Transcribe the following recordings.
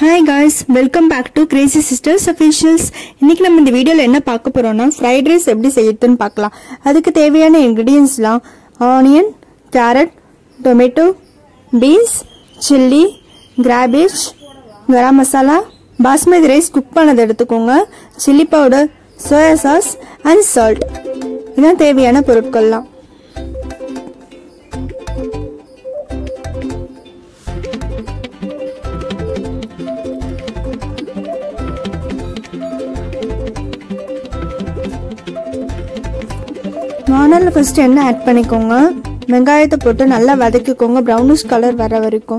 hi guys welcome back to crazy sisters officials இன்னைக்கு நம்ம இந்த வீடியோவில் என்ன பார்க்க போறோம்னா ஃப்ரைட் ரைஸ் எப்படி செய்யறதுன்னு பார்க்கலாம் அதுக்கு தேவையான இன்க்ரீடியன்ஸ்லாம் onion carrot tomato beans chilli cabbage garam masala basmati rice cook பண்ணதை எடுத்துக்கோங்க chilli powder soya sauce and salt இதான் தேவையான பொருட்கள்லாம் வானலில் ஃபர்ஸ்ட் எண்ணெய் ஆட் பண்ணிக்கோங்க வெங்காயத்தை போட்டு நல்லா வதக்கிக்கோங்க ப்ரௌனிஷ் கலர் வர வரைக்கும்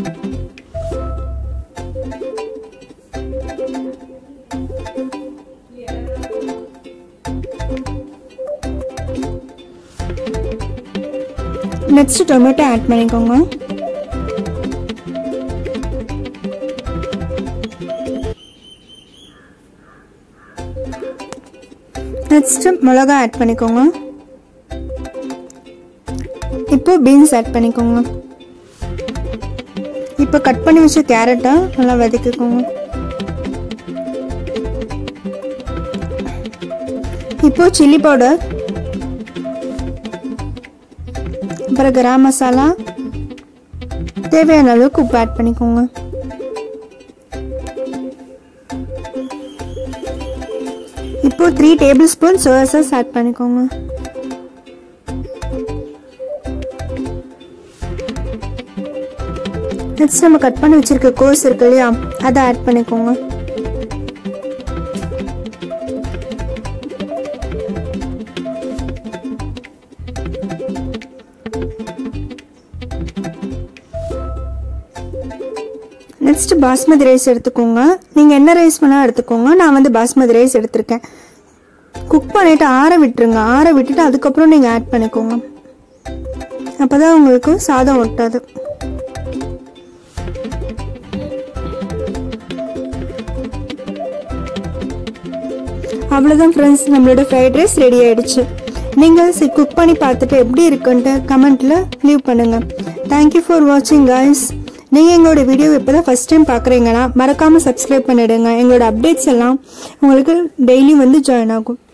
நெக்ஸ்ட் டொமேட்டோ ஆட் பண்ணிக்கோங்க நெக்ஸ்ட் மிளகா ஆட் பண்ணிக்கோங்க இப்போ பீன்ஸ் ஆட் பண்ணிக்கோங்க இப்போ கட் பண்ணி வச்ச கேரட்டை நல்லா வதக்கிக்கோங்க இப்போ சில்லி பவுடர் அப்புறம் கரம் மசாலா தேவையான அளவுக்கு உப்பு ஆட் பண்ணிக்கோங்க இப்போ three tablespoon soya sauce add பண்ணிக்கோங்க நெக்ஸ்ட் நம்ம கட் பண்ணி வச்சிருக்க கோஸ் இருக்கு இல்லையா அதை ஆட் பண்ணிக்கோங்க நெக்ஸ்ட் பாஸ்மதி ரைஸ் எடுத்துக்கோங்க நீங்கள் என்ன ரைஸ் வேணால் எடுத்துக்கோங்க நான் வந்து பாஸ்மதி ரைஸ் எடுத்திருக்கேன் குக் பண்ணிவிட்டு ஆற விட்டுருங்க ஆற விட்டுட்டு அதுக்கப்புறம் நீங்கள் ஆட் பண்ணிக்கோங்க அப்போ தான் உங்களுக்கு சாதம் ஒட்டாது அவ்வளோதான் ஃப்ரெண்ட்ஸ் நம்மளோட ஃப்ரைட் ரைஸ் ரெடி ஆயிடுச்சு நீங்கள் குக் பண்ணி பார்த்துட்டு எப்படி இருக்குன்ட்டு கமெண்ட்டில் லீவ் பண்ணுங்கள் தேங்க்யூ ஃபார் வாட்சிங் காய்ஸ் நீங்கள் எங்களோட வீடியோ இப்போ தான் ஃபஸ்ட் டைம் பார்க்குறீங்கன்னா மறக்காமல் சப்ஸ்கிரைப் பண்ணிவிடுங்க எங்களோட அப்டேட்ஸ் எல்லாம் உங்களுக்கு டெய்லி வந்து ஜாயின் ஆகும்